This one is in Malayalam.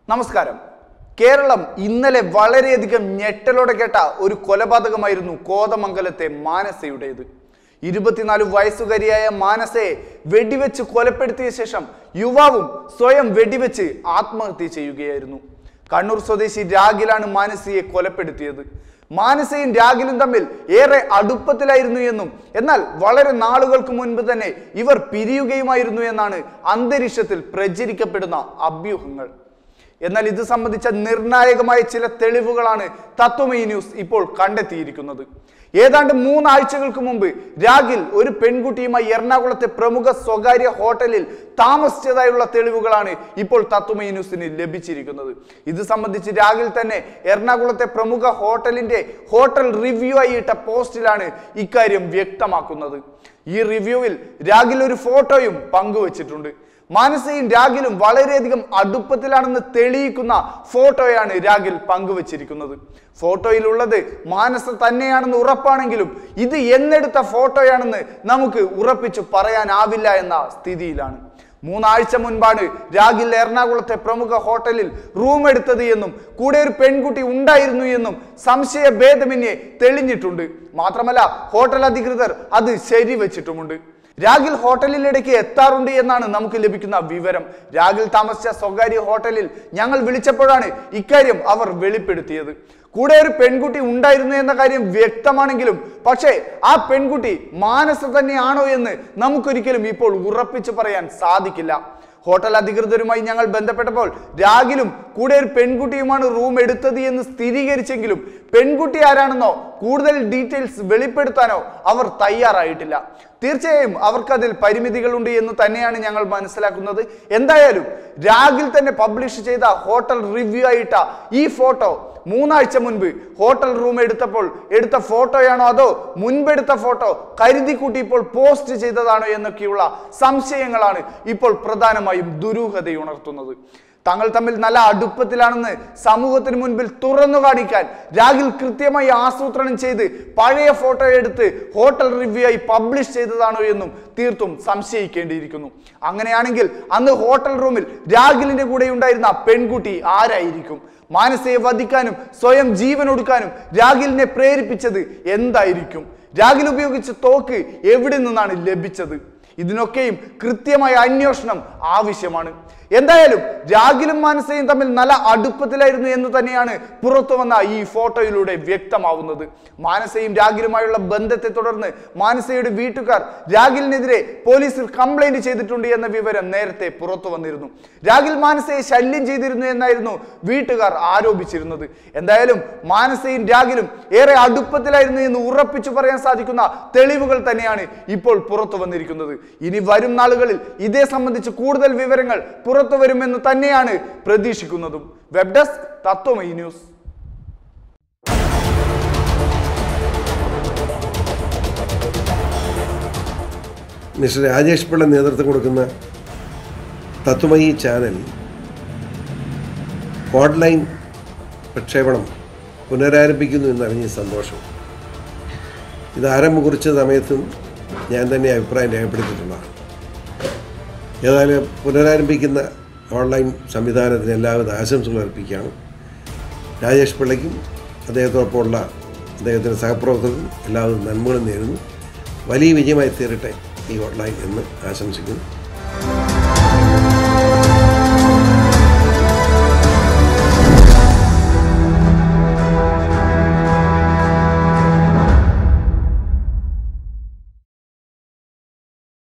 നമസ്കാരം കേരളം ഇന്നലെ വളരെയധികം ഞെട്ടലോടെ കേട്ട ഒരു കൊലപാതകമായിരുന്നു കോതമംഗലത്തെ മാനസയുടേത് ഇരുപത്തിനാല് വയസ്സുകാരിയായ മാനസയെ വെടിവെച്ച് കൊലപ്പെടുത്തിയ ശേഷം യുവാവും സ്വയം വെടിവെച്ച് ആത്മഹത്യ ചെയ്യുകയായിരുന്നു കണ്ണൂർ സ്വദേശി രാഗിലാണ് മാനസിയെ കൊലപ്പെടുത്തിയത് മാനസയും രാഗിലും തമ്മിൽ ഏറെ അടുപ്പത്തിലായിരുന്നു എന്നും എന്നാൽ വളരെ നാളുകൾക്ക് മുൻപ് തന്നെ ഇവർ പിരിയുകയുമായിരുന്നു എന്നാണ് അന്തരീക്ഷത്തിൽ പ്രചരിക്കപ്പെടുന്ന അഭ്യൂഹങ്ങൾ എന്നാൽ ഇത് സംബന്ധിച്ച നിർണായകമായ ചില തെളിവുകളാണ് തത്വമയി ന്യൂസ് ഇപ്പോൾ കണ്ടെത്തിയിരിക്കുന്നത് ഏതാണ്ട് മൂന്നാഴ്ചകൾക്ക് മുമ്പ് രാഗിൽ ഒരു പെൺകുട്ടിയുമായി എറണാകുളത്തെ പ്രമുഖ സ്വകാര്യ ഹോട്ടലിൽ താമസിച്ചതായുള്ള തെളിവുകളാണ് ഇപ്പോൾ തത്വമയി ന്യൂസിന് ലഭിച്ചിരിക്കുന്നത് ഇത് സംബന്ധിച്ച് രാഗിൽ തന്നെ എറണാകുളത്തെ പ്രമുഖ ഹോട്ടലിന്റെ ഹോട്ടൽ റിവ്യൂ ആയി ഇട്ട പോസ്റ്റിലാണ് ഇക്കാര്യം വ്യക്തമാക്കുന്നത് ഈ റിവ്യൂവിൽ രാഗിൽ ഒരു ഫോട്ടോയും പങ്കുവച്ചിട്ടുണ്ട് മാനസയും രാഗിലും വളരെയധികം അടുപ്പത്തിലാണെന്ന് തെളിയിക്കുന്ന ഫോട്ടോയാണ് രാഗിൽ പങ്കുവച്ചിരിക്കുന്നത് ഫോട്ടോയിലുള്ളത് മാനസ തന്നെയാണെന്ന് ഉറപ്പാണെങ്കിലും ഇത് എന്നെടുത്ത ഫോട്ടോയാണെന്ന് നമുക്ക് ഉറപ്പിച്ചു പറയാനാവില്ല എന്ന സ്ഥിതിയിലാണ് മൂന്നാഴ്ച മുൻപാണ് രാഗിൽ എറണാകുളത്തെ പ്രമുഖ ഹോട്ടലിൽ റൂം എടുത്തത് എന്നും കൂടെ ഒരു പെൺകുട്ടി ഉണ്ടായിരുന്നു എന്നും സംശയ ഭേദമന്യേ തെളിഞ്ഞിട്ടുണ്ട് മാത്രമല്ല ഹോട്ടൽ അധികൃതർ അത് ശരിവെച്ചിട്ടുമുണ്ട് രാഗിൽ ഹോട്ടലിൽ ഇടയ്ക്ക് എത്താറുണ്ട് എന്നാണ് നമുക്ക് ലഭിക്കുന്ന വിവരം രാഗിൽ താമസിച്ച സ്വകാര്യ ഹോട്ടലിൽ ഞങ്ങൾ വിളിച്ചപ്പോഴാണ് ഇക്കാര്യം അവർ വെളിപ്പെടുത്തിയത് കൂടെ ഒരു പെൺകുട്ടി ഉണ്ടായിരുന്നു എന്ന കാര്യം വ്യക്തമാണെങ്കിലും പക്ഷേ ആ പെൺകുട്ടി മാനസ തന്നെയാണോ എന്ന് നമുക്കൊരിക്കലും ഇപ്പോൾ ഉറപ്പിച്ചു പറയാൻ സാധിക്കില്ല ഹോട്ടൽ അധികൃതരുമായി ഞങ്ങൾ ബന്ധപ്പെട്ടപ്പോൾ രാഗിലും കൂടെ ഒരു പെൺകുട്ടിയുമാണ് റൂം എടുത്തത് എന്ന് സ്ഥിരീകരിച്ചെങ്കിലും പെൺകുട്ടി ആരാണെന്നോ കൂടുതൽ ഡീറ്റെയിൽസ് വെളിപ്പെടുത്താനോ അവർ തയ്യാറായിട്ടില്ല തീർച്ചയായും അവർക്കതിൽ പരിമിതികളുണ്ട് എന്ന് തന്നെയാണ് ഞങ്ങൾ മനസ്സിലാക്കുന്നത് എന്തായാലും രാഗിൽ തന്നെ പബ്ലിഷ് ചെയ്ത ഹോട്ടൽ റിവ്യൂ ആയിട്ട ഈ ഫോട്ടോ മൂന്നാഴ്ച മുൻപ് ഹോട്ടൽ റൂം എടുത്തപ്പോൾ എടുത്ത ഫോട്ടോയാണോ അതോ മുൻപെടുത്ത ഫോട്ടോ കരുതി കൂട്ടി ഇപ്പോൾ പോസ്റ്റ് ചെയ്തതാണോ എന്നൊക്കെയുള്ള സംശയങ്ങളാണ് ഇപ്പോൾ പ്രധാനമായും ദുരൂഹതയുണർത്തുന്നത് തങ്ങൾ തമ്മിൽ നല്ല അടുപ്പത്തിലാണെന്ന് സമൂഹത്തിന് മുൻപിൽ തുറന്നു കാണിക്കാൻ രാഗിൽ കൃത്യമായി ആസൂത്രണം ചെയ്ത് പഴയ ഫോട്ടോ എടുത്ത് ഹോട്ടൽ റിവ്യൂ ആയി പബ്ലിഷ് ചെയ്തതാണോ എന്നും തീർത്തും സംശയിക്കേണ്ടിയിരിക്കുന്നു അങ്ങനെയാണെങ്കിൽ അന്ന് ഹോട്ടൽ റൂമിൽ രാഗിലിന്റെ കൂടെ ഉണ്ടായിരുന്ന പെൺകുട്ടി ആരായിരിക്കും മാനസയെ വധിക്കാനും സ്വയം ജീവൻ ഒടുക്കാനും രാഗിലിനെ പ്രേരിപ്പിച്ചത് എന്തായിരിക്കും രാഗിൽ ഉപയോഗിച്ച തോക്ക് എവിടെ നിന്നാണ് ലഭിച്ചത് ഇതിനൊക്കെയും കൃത്യമായ അന്വേഷണം ആവശ്യമാണ് എന്തായാലും രാഗിലും മാനസയും തമ്മിൽ നല്ല അടുപ്പത്തിലായിരുന്നു എന്ന് തന്നെയാണ് പുറത്തു വന്ന ഈ ഫോട്ടോയിലൂടെ വ്യക്തമാവുന്നത് മാനസയും രാഗിലുമായുള്ള ബന്ധത്തെ തുടർന്ന് മാനസയുടെ വീട്ടുകാർ രാഗിലിനെതിരെ പോലീസിൽ കംപ്ലൈന്റ് ചെയ്തിട്ടുണ്ട് എന്ന വിവരം നേരത്തെ പുറത്തു വന്നിരുന്നു രാഗിൽ മാനസയെ ശല്യം ചെയ്തിരുന്നു എന്നായിരുന്നു വീട്ടുകാർ ആരോപിച്ചിരുന്നത് എന്തായാലും മാനസയും രാഗിലും ഏറെ അടുപ്പത്തിലായിരുന്നു എന്ന് ഉറപ്പിച്ചു പറയാൻ സാധിക്കുന്ന തെളിവുകൾ തന്നെയാണ് ഇപ്പോൾ പുറത്തു വന്നിരിക്കുന്നത് ഇനി വരും നാളുകളിൽ ഇതേ സംബന്ധിച്ച് കൂടുതൽ വിവരങ്ങൾ പുറത്തു വരുമെന്ന് തന്നെയാണ് പ്രതീക്ഷിക്കുന്നതും web desk Tatwamayi news mister Rajesh Pillai നേതൃത്വം കൊടുക്കുന്ന തത്വമയി ചാനൽ ഓൺലൈൻ പ്രക്ഷേപണം പുനരാരംഭിക്കുന്നു എന്നറിഞ്ഞ സന്തോഷം ഇത് ആരംഭം കുറിച്ച സമയത്തും ഞാൻ തന്നെ അഭിപ്രായം രേഖപ്പെടുത്തിയിട്ടുള്ളതാണ് ഏതായാലും പുനരാരംഭിക്കുന്ന ഓൺലൈൻ സംവിധാനത്തിന് എല്ലാവിധ ആശംസകൾ അർപ്പിക്കുകയാണ് രാജേഷ് പിള്ളയ്ക്കും അദ്ദേഹത്തോടൊപ്പമുള്ള അദ്ദേഹത്തിൻ്റെ സഹപ്രവർത്തകർക്കും എല്ലാവിധ നന്മകളും നേരുന്നു വലിയ വിജയമായി തീരട്ടെ ഈ ഓൺലൈൻ എന്ന് ആശംസിക്കുന്നു